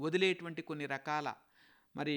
వదిలేటువంటి కొన్ని రకాల మరి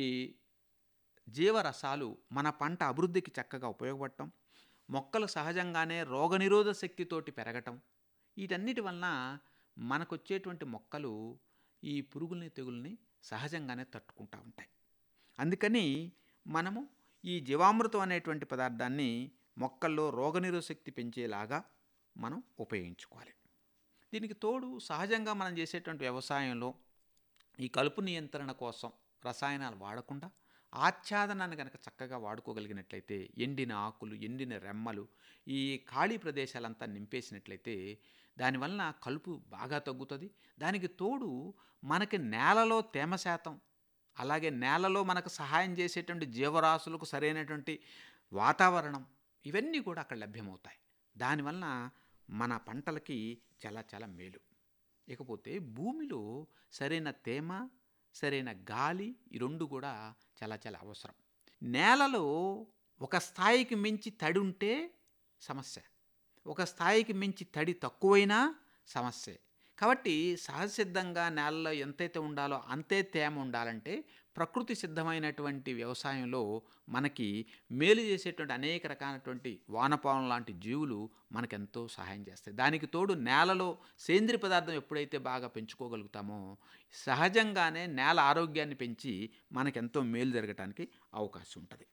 జీవరసాలు మన పంట అభివృద్ధికి చక్కగా ఉపయోగపడటం మొక్కలు సహజంగానే రోగనిరోధ శక్తితోటి పెరగటం వీటన్నిటి వలన మనకొచ్చేటువంటి మొక్కలు ఈ పురుగుల్ని తెగుల్ని సహజంగానే తట్టుకుంటూ ఉంటాయి అందుకని మనము ఈ జీవామృతం అనేటువంటి పదార్థాన్ని మొక్కల్లో రోగనిరోధ శక్తి పెంచేలాగా మనం ఉపయోగించుకోవాలి దీనికి తోడు సహజంగా మనం చేసేటువంటి వ్యవసాయంలో ఈ కలుపు నియంత్రణ కోసం రసాయనాలు వాడకుండా ఆచ్ఛాదనాన్ని కనుక చక్కగా వాడుకోగలిగినట్లయితే ఎండిన ఆకులు ఎండిన రెమ్మలు ఈ ఖాళీ ప్రదేశాలంతా నింపేసినట్లయితే దానివలన కలుపు బాగా తగ్గుతుంది దానికి తోడు మనకి నేలలో తేమ శాతం అలాగే నేలలో మనకు సహాయం చేసేటువంటి జీవరాశులకు సరైనటువంటి వాతావరణం ఇవన్నీ కూడా అక్కడ లభ్యమవుతాయి దానివలన మన పంటలకి చాలా చాలా మేలు ఇకపోతే భూమిలో సరైన తేమ సరైన గాలి ఈ రెండు కూడా చాలా చాలా అవసరం నేలలో ఒక స్థాయికి మించి తడి ఉంటే సమస్య ఒక స్థాయికి మించి తడి తక్కువైనా సమస్యే కాబట్టి సహజసిద్ధంగా నేలలో ఎంతైతే ఉండాలో అంతే తేమ ఉండాలంటే ప్రకృతి సిద్ధమైనటువంటి వ్యవసాయంలో మనకి మేలు చేసేటువంటి అనేక రకాలైనటువంటి వానపావం లాంటి జీవులు మనకెంతో సహాయం చేస్తాయి దానికి తోడు నేలలో సేంద్రియ పదార్థం ఎప్పుడైతే బాగా పెంచుకోగలుగుతామో సహజంగానే నేల ఆరోగ్యాన్ని పెంచి మనకెంతో మేలు జరగటానికి అవకాశం ఉంటుంది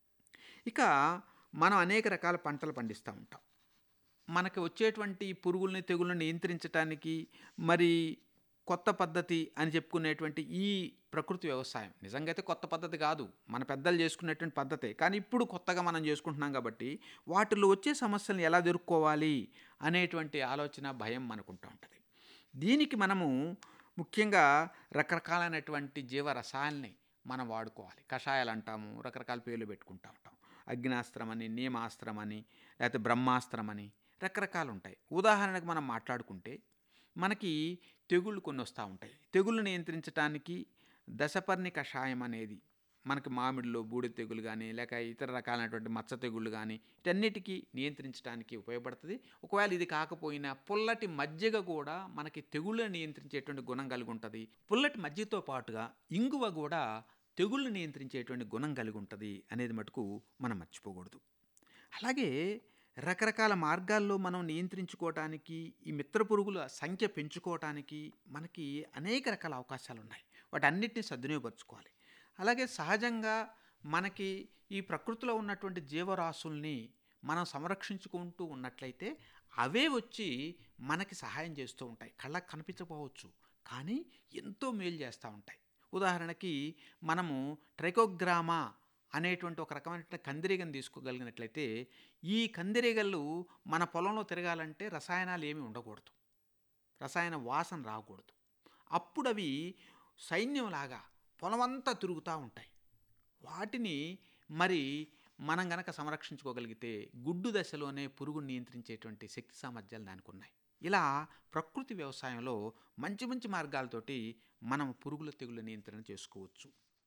ఇక మనం అనేక రకాల పంటలు పండిస్తూ ఉంటాం మనకి వచ్చేటువంటి పురుగుల్ని తెగుల్ని నియంత్రించడానికి మరి కొత్త పద్ధతి అని చెప్పుకునేటువంటి ఈ ప్రకృతి వ్యవసాయం నిజంగా అయితే కొత్త పద్ధతి కాదు మన పెద్దలు చేసుకునేటువంటి పద్ధతే కానీ ఇప్పుడు కొత్తగా మనం చేసుకుంటున్నాం కాబట్టి వాటిలో వచ్చే సమస్యలను ఎలా ఎదుర్కోవాలి అనేటువంటి ఆలోచన భయం మనకుంటూ ఉంటుంది దీనికి మనము ముఖ్యంగా రకరకాలైనటువంటి జీవరసాయల్ని మనం వాడుకోవాలి కషాయాలు అంటాము రకరకాల పేర్లు పెట్టుకుంటూ ఉంటాం అగ్నాస్త్రం అని నియమాస్త్రం అని లేకపోతే బ్రహ్మాస్త్రం అని రకరకాలు ఉంటాయి ఉదాహరణకు మనం మాట్లాడుకుంటే మనకి తెగుళ్ళు కొన్ని వస్తూ ఉంటాయి తెగుళ్ళు నియంత్రించడానికి దశపర్ణి కషాయం అనేది మనకి మామిడిలో బూడిద తెగులు కానీ లేక ఇతర రకాలైనటువంటి మచ్చ తెగుళ్ళు కానీ వీటన్నిటికీ నియంత్రించడానికి ఉపయోగపడుతుంది ఒకవేళ ఇది కాకపోయినా పుల్లటి మజ్జిగ కూడా మనకి తెగుళ్ళని నియంత్రించేటువంటి గుణం కలిగి ఉంటుంది పుల్లటి మజ్జిగతో పాటుగా ఇంగువ కూడా తెగుళ్ళు నియంత్రించేటువంటి గుణం కలిగి ఉంటుంది అనేది మటుకు మనం మర్చిపోకూడదు అలాగే రకరకాల మార్గాల్లో మనం నియంత్రించుకోవటానికి ఈ మిత్ర పురుగుల సంఖ్య పెంచుకోవటానికి మనకి అనేక రకాల అవకాశాలు ఉన్నాయి వాటన్నిటిని సద్వినియోగపరచుకోవాలి అలాగే సహజంగా మనకి ఈ ప్రకృతిలో ఉన్నటువంటి జీవరాశుల్ని మనం సంరక్షించుకుంటూ ఉన్నట్లయితే అవే వచ్చి మనకి సహాయం చేస్తూ ఉంటాయి కళ్ళకు కనిపించకపోవచ్చు కానీ ఎంతో మేలు చేస్తూ ఉంటాయి ఉదాహరణకి మనము ట్రైకోగ్రామా అనేటువంటి ఒక రకమైనటువంటి కందిరీగను తీసుకోగలిగినట్లయితే ఈ కందిరీగలు మన పొలంలో తిరగాలంటే రసాయనాలు ఏమీ ఉండకూడదు రసాయన వాసన రాకూడదు అప్పుడు అవి సైన్యంలాగా పొలమంతా తిరుగుతూ ఉంటాయి వాటిని మరి మనం గనక సంరక్షించుకోగలిగితే గుడ్డు దశలోనే పురుగు నియంత్రించేటువంటి శక్తి సామర్థ్యాలు దానికి ఉన్నాయి ఇలా ప్రకృతి వ్యవసాయంలో మంచి మంచి మార్గాలతోటి మనం పురుగుల తెగుల నియంత్రణ చేసుకోవచ్చు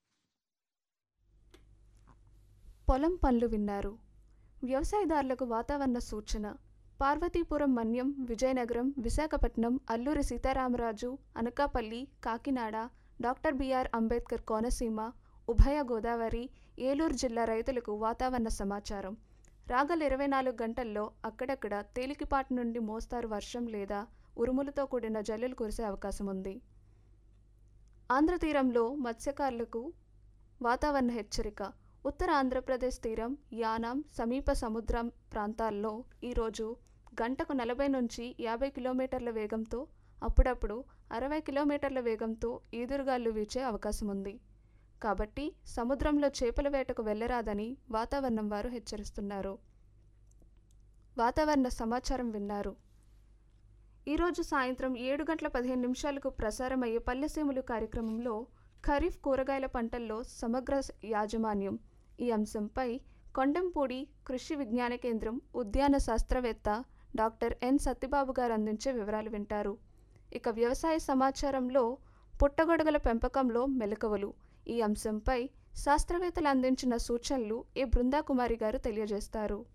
పొలం పనులు విన్నారు వ్యవసాయదారులకు వాతావరణ సూచన పార్వతీపురం మన్యం విజయనగరం విశాఖపట్నం అల్లూరి సీతారామరాజు అనకాపల్లి కాకినాడ డాక్టర్ బిఆర్ అంబేద్కర్ కోనసీమ ఉభయ గోదావరి ఏలూరు జిల్లా రైతులకు వాతావరణ సమాచారం రాగల ఇరవై నాలుగు గంటల్లో అక్కడక్కడ తేలికపాటి నుండి మోస్తారు వర్షం లేదా ఉరుములతో కూడిన జల్లులు కురిసే అవకాశం ఉంది ఆంధ్ర తీరంలో మత్స్యకారులకు వాతావరణ హెచ్చరిక ఉత్తర ఆంధ్రప్రదేశ్ తీరం యానాం సమీప సముద్రం ప్రాంతాల్లో ఈరోజు గంటకు నలభై నుంచి యాభై కిలోమీటర్ల వేగంతో అప్పుడప్పుడు అరవై కిలోమీటర్ల వేగంతో ఈదురుగాలు వీచే అవకాశం ఉంది కాబట్టి సముద్రంలో చేపల వేటకు వెళ్ళరాదని వాతావరణం వారు హెచ్చరిస్తున్నారు వాతావరణ సమాచారం విన్నారు ఈరోజు సాయంత్రం ఏడు గంటల పదిహేను నిమిషాలకు ప్రసారమయ్యే పల్లెసీములు కార్యక్రమంలో ఖరీఫ్ కూరగాయల పంటల్లో సమగ్ర యాజమాన్యం ఈ అంశంపై కొండంపూడి కృషి విజ్ఞాన కేంద్రం ఉద్యాన శాస్త్రవేత్త డాక్టర్ ఎన్ సత్యబాబు గారు అందించే వివరాలు వింటారు ఇక వ్యవసాయ సమాచారంలో పుట్టగొడుగుల పెంపకంలో మెలకువలు ఈ అంశంపై శాస్త్రవేత్తలు అందించిన సూచనలు ఏ బృందాకుమారి గారు తెలియజేస్తారు